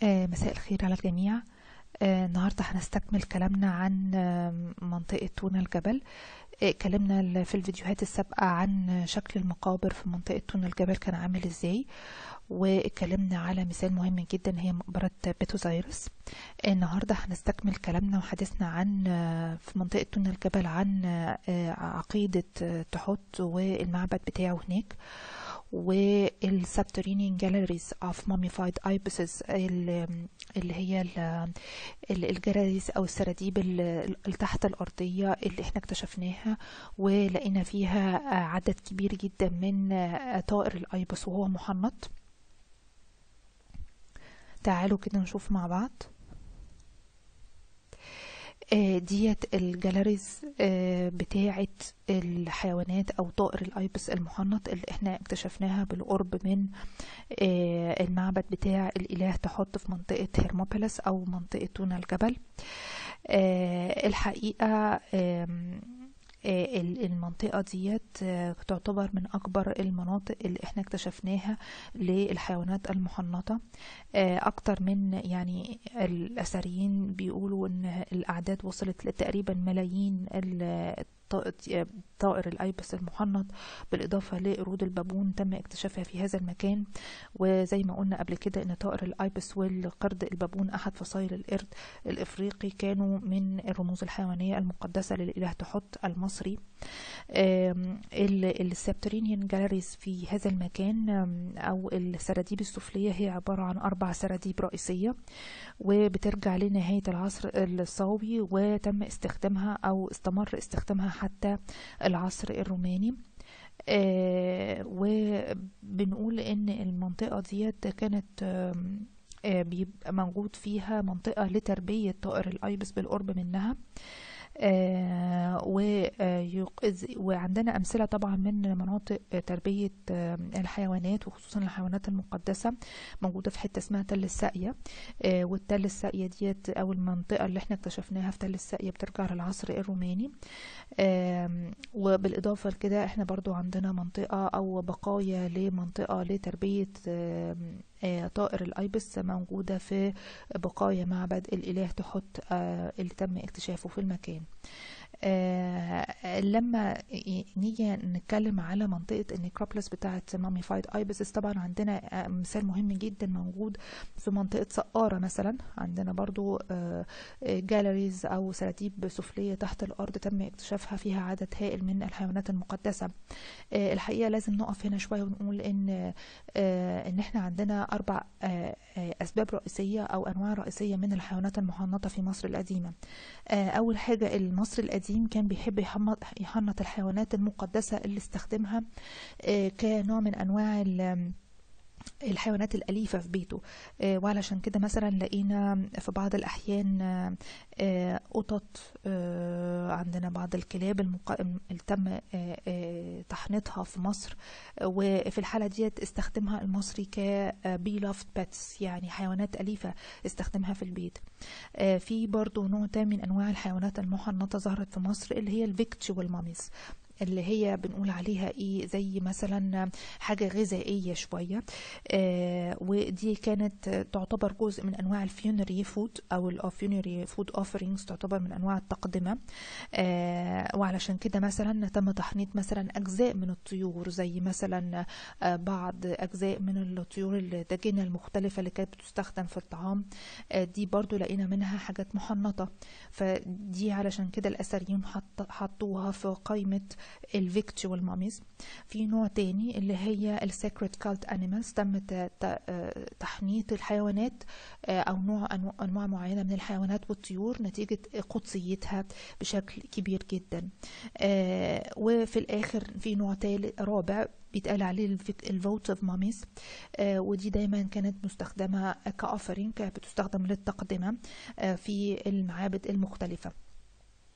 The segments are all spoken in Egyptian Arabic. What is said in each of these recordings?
آه، مساء الخير على الجميع آه، النهاردة هنستكمل كلامنا عن آه، منطقة تونة الجبل آه، اتكلمنا ال- في الفيديوهات السابقة عن شكل المقابر في منطقة تونة الجبل كان عامل ازاي واتكلمنا على مثال مهم جدا هي مقبرة بيتوزايرس النهاردة هنستكمل كلامنا وحديثنا عن آه، في منطقة تونة الجبل عن آه، عقيدة آه، تحت والمعبد بتاعه هناك والسبترينيان جاليريز اوف ماميفايد ايبسز اللي هي ال- ال- الجراريس او السراديب ال- اللي تحت الارضيه اللي احنا اكتشفناها ولقينا فيها عدد كبير جدا من طائر الايبس وهو محنط تعالوا كده نشوف مع بعض آه، ديت الجاليريز آه، بتاعة الحيوانات أو طائر الأيبس المحنط اللي احنا اكتشفناها بالقرب من آه، المعبد بتاع الإله تحط في منطقة هيرموبوليس أو منطقة تونا الجبل آه، الحقيقة آم، آه، ال- المنطقة ديت آه، تعتبر من أكبر المناطق اللي احنا اكتشفناها للحيوانات المحنطة آه، أكتر من يعني الأثريين بيقولوا إن الأعداد وصلت لتقريبا ملايين ال- الط- طائر الأيبس المحنط بالإضافة لقرود البابون تم اكتشافها في هذا المكان وزي ما قلنا قبل كده إن طائر الأيبس والقرد البابون أحد فصائل القرد الإفريقي كانوا من الرموز الحيوانية المقدسة للإله تحت المصري آم، ال- السبترينيان جاليريز في هذا المكان آم، أو السراديب السفلية هي عبارة عن أربع سراديب رئيسية وبترجع لنهاية العصر الصاوي وتم استخدامها أو استمر استخدامها حتى العصر الروماني آه، وبنقول إن المنطقة ديت كانت آم، آه، بيبقى موجود فيها منطقة لتربية طائر الأيبس بالقرب منها آه، ويق- وعندنا أمثلة طبعا من مناطق تربية آه، الحيوانات وخصوصا الحيوانات المقدسة موجودة في حتة اسمها تل الساقية آه، والتل الساقية ديت أو المنطقة اللي احنا اكتشفناها في تل الساقية بترجع للعصر الروماني آم، وبالإضافة لكده احنا برضو عندنا منطقة أو بقايا لمنطقة لتربية آم، آه، طائر الأيبس موجودة في بقايا معبد الإله تحت آه، اللي تم اكتشافه في المكان آه لما ي- نيجي نتكلم على منطقة النيكروبوليس بتاعة ماميفايد ايبسس طبعا عندنا آه، مثال مهم جدا موجود في منطقة سقارة مثلا عندنا برضو جاليريز أو سراديب سفلية تحت الأرض تم اكتشافها فيها عدد هائل من الحيوانات المقدسة آه، الحقيقة لازم نقف هنا شوية ونقول إن آه، إن إحنا عندنا أربع آه، آه، أسباب رئيسية أو أنواع رئيسية من الحيوانات المحنطة في مصر القديمة آه، أول حاجة المصري القديم كان بيحب يحنط يحنط الحيوانات المقدسة اللي استخدمها آه، كنوع من أنواع ال- الحيوانات الأليفة في بيته آه، وعلشان كده مثلا لقينا في بعض الأحيان آه، آه، قطط آه، عندنا بعض الكلاب المق... اللي تم آه، آه، تحنيطها في مصر آه، وفي الحالة ديت استخدمها المصري كبي لافت باتس يعني حيوانات أليفة استخدمها في البيت آه، في برضو نوع تاني من أنواع الحيوانات المحنطة ظهرت في مصر اللي هي الفيكتشوال ماميز اللي هي بنقول عليها ايه زي مثلا حاجة غذائية شوية آه ودي كانت تعتبر جزء من انواع الفيونري فود او الفيونري فود اوفرينجز تعتبر من انواع التقدمة آه وعلشان كده مثلا تم تحنيط مثلا اجزاء من الطيور زي مثلا آه بعض اجزاء من الطيور الداجنة المختلفة اللي كانت بتستخدم في الطعام آه دي برضو لقينا منها حاجات محنطة فدي علشان كده الاثريين حط حطوها في قائمة الفيكتوال ماميز في نوع تاني اللي هي السيكريت كالت انيمالز تم ت- ت- آه، تحنيط الحيوانات آه، او نوع أنو- انواع معينه من الحيوانات والطيور نتيجه قدسيتها بشكل كبير جدا آه، وفي الاخر في نوع تالت رابع بيتقال عليه الفوتيف ماميز ودي دايما كانت مستخدمه كاوفرينج بتستخدم للتقدمه آه، في المعابد المختلفه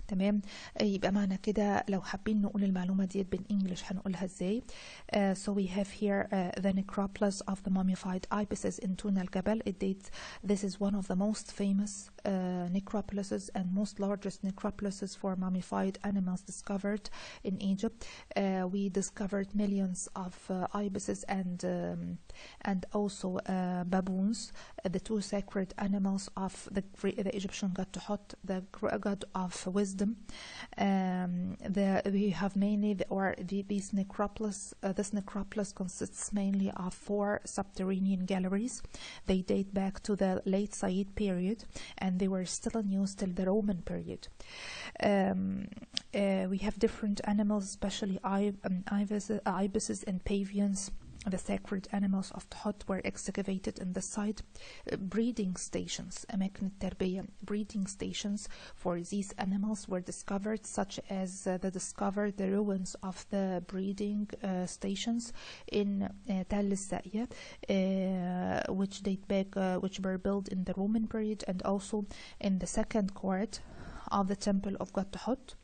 تمام آه، يبقى معنى كده لو حابين نقول المعلومة ديت بالانجلش هنقولها ازاي uh, so we have here uh, the necropolis of the mummified ibises in Tuna al-Jabal it dates this is one of the most famous uh, necropolises and most largest necropolises for mummified animals discovered in Egypt uh, we discovered millions of uh, ibises and um, and also uh, baboons uh, the two sacred animals of the, Gre- the Egyptian god Tuhot the gr- god of wisdom um, the, we have mainly the, or the, these necropolis uh, this necropolis consists mainly of four subterranean galleries they date back to the late Said period and they were still in use till the Roman period um, uh, we have different animals especially ib- um, ibises, ibises and pavians the sacred animals of Tuhot were excavated in the site uh, breeding stations أماكن التربية breeding stations for these animals were discovered such as uh, the discovered the ruins of the breeding uh, stations in uh, Tal الساقية uh, which date back uh, which were built in the Roman period and also in the second court of the temple of God Tuhot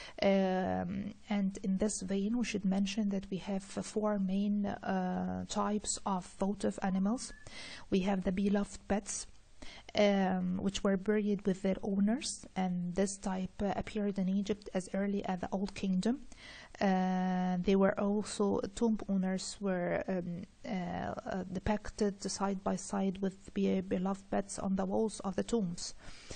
um, and in this vein, we should mention that we have uh, four main uh, types of votive animals. We have the beloved pets, um, which were buried with their owners, and this type uh, appeared in Egypt as early as the Old Kingdom. Uh, they were also tomb owners were um, uh, uh, depicted side by side with be- beloved pets on the walls of the tombs.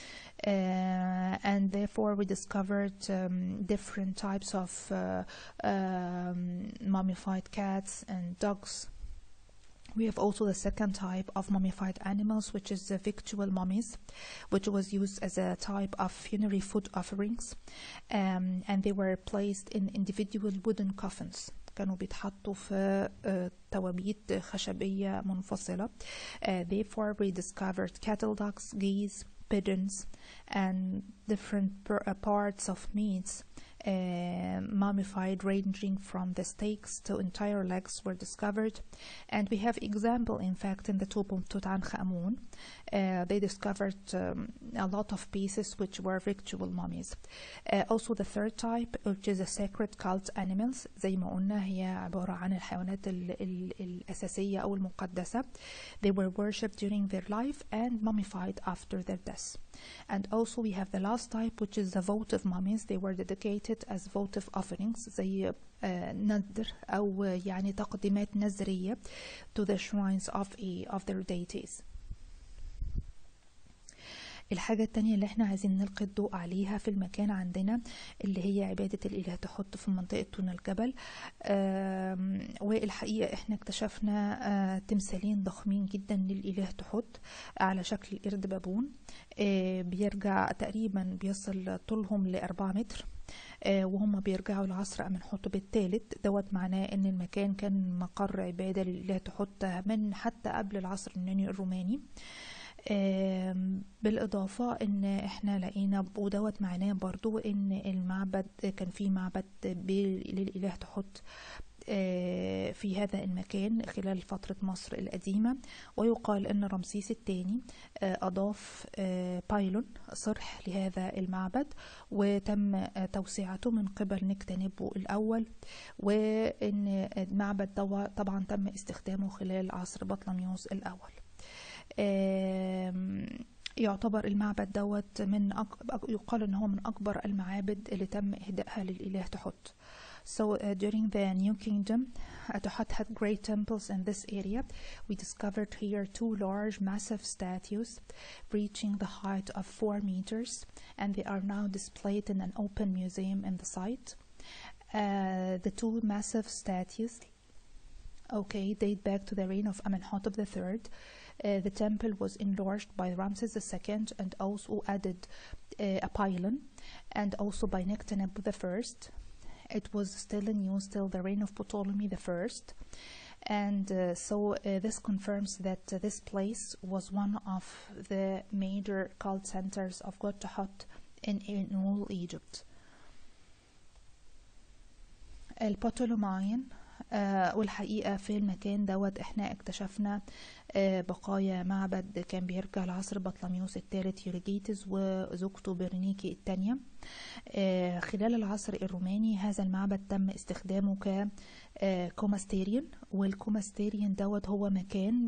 Uh, and therefore we discovered um, different types of uh, um, mummified cats and dogs. We have also the second type of mummified animals, which is the victual mummies, which was used as a type of funerary food offerings, um, and they were placed in individual wooden coffins. كانوا بيتحطوا في uh, توابيت خشبية منفصلة. Uh, therefore, we discovered cattle dogs, geese, pigeons, and different per- uh, parts of meats uh, mummified ranging from the steaks to entire legs were discovered and we have example in fact in the tomb of Tutankhamun uh, they discovered um, a lot of pieces which were ritual mummies uh, also the third type which is the sacred cult animals زي ما قلنا هي عبارة عن الحيوانات ال ال الأساسية أو المقدسة they were worshipped during their life and mummified after their death and also we have the last type which is the votive mummies they were dedicated as votive offerings زي uh, نذر أو يعني تقديمات نذرية to the shrines of, a, of their deities الحاجة التانية اللي احنا عايزين نلقي الضوء عليها في المكان عندنا اللي هي عبادة الإله تحط في منطقة تون الجبل آم، والحقيقة احنا اكتشفنا آه، تمثالين ضخمين جدا للإله تحط على شكل قرد بابون آه، بيرجع تقريبا بيصل طولهم لأربعة متر آه، وهم بيرجعوا لعصر أمنحتب الثالث دوت معناه إن المكان كان مقر عبادة للإله تحط من حتى قبل العصر اليوناني الروماني آم، بالإضافة إن إحنا لقينا ودوت معناه برضو إن المعبد كان في معبد ب- للإله تحط آه، في هذا المكان خلال فترة مصر القديمة ويقال أن رمسيس الثاني آه، أضاف آه، بايلون صرح لهذا المعبد وتم آه، توسعته من قبل نكتنبو الأول وأن المعبد دوا- طبعا تم استخدامه خلال عصر بطلميوس الأول آم، يعتبر المعبد دوت من أك... أك- يقال ان هو من اكبر المعابد اللي تم اهدائها للاله تحت So uh, during the New Kingdom, uh, Tuhat had great temples in this area. We discovered here two large, massive statues reaching the height of four meters, and they are now displayed in an open museum in the site. Uh, the two massive statues, okay, date back to the reign of Amenhotep III. Uh, the temple was enlarged by Ramses II and also added uh, a pylon, and also by Nectanebo I. It was still in use till the reign of Ptolemy I. And uh, so uh, this confirms that uh, this place was one of the major cult centers of God Tuhat in, in all Egypt. البطولوماين آه، والحقيقة في المكان دوت احنا اكتشفنا آه، بقايا معبد كان بيرجع لعصر بطلميوس الثالث يوريجيتس وزوجته برنيكي الثانية آه، خلال العصر الروماني هذا المعبد تم استخدامه ك كوماستيريان والكوماستيريان دوت هو مكان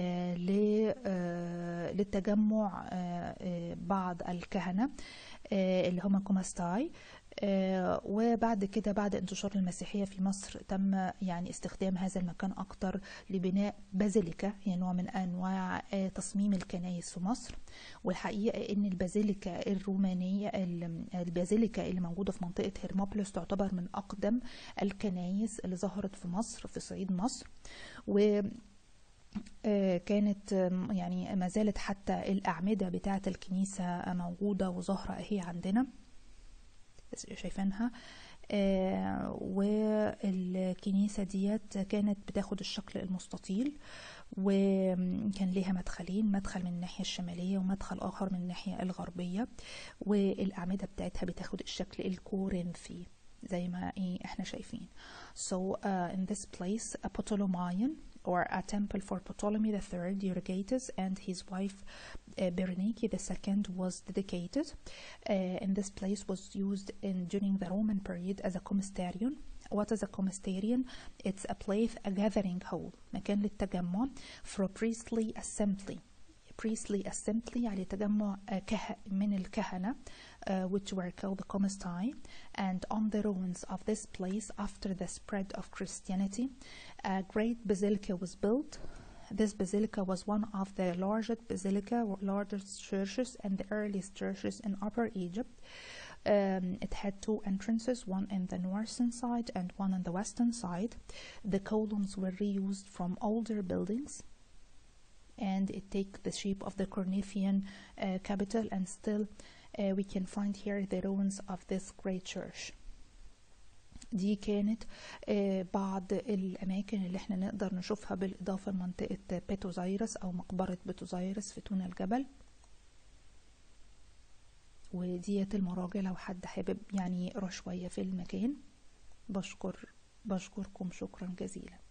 للتجمع بعض الكهنة اللي هم كوماستاي آه، وبعد كده بعد انتشار المسيحية في مصر تم يعني استخدام هذا المكان أكتر لبناء بازيليكا يعني نوع من أنواع آه، تصميم الكنائس في مصر والحقيقة إن البازيليكا الرومانية البازيليكا اللي موجودة في منطقة هرموبوليس تعتبر من أقدم الكنائس اللي ظهرت في مصر في صعيد مصر و آه، كانت يعني ما زالت حتى الأعمدة بتاعة الكنيسة موجودة وظاهرة أهي عندنا شايفينها آه والكنيسة ديت كانت بتاخد الشكل المستطيل وكان ليها مدخلين مدخل من الناحية الشمالية ومدخل آخر من الناحية الغربية والأعمدة بتاعتها بتاخد الشكل الكورنثي زي ما ايه احنا شايفين so uh, in this place a Ptolemaion or a temple for Ptolemy III Euergetes and his wife uh, Berenike II was dedicated. Uh, and this place was used in during the Roman period as a commissarion. What is a commissarion? It's a place, a gathering hall, مكان للتجمع for priestly assembly. priestly assembly يعني تجمع من الكهنة uh, which were called the commissai and on the ruins of this place after the spread of Christianity a great basilica was built this basilica was one of the largest basilica largest churches and the earliest churches in Upper Egypt um, it had two entrances, one in the northern side and one on the western side. The columns were reused from older buildings and it takes the shape of the Corinthian uh, capital and still uh, we can find here the ruins of this great church دي كانت بعض الأماكن اللي احنا نقدر نشوفها بالإضافة لمنطقة بيتوزايرس أو مقبرة بيتوزايرس في تونة الجبل وديت المراجع لو حد حابب يعني يقرا شوية في المكان بشكر بشكركم شكرا جزيلا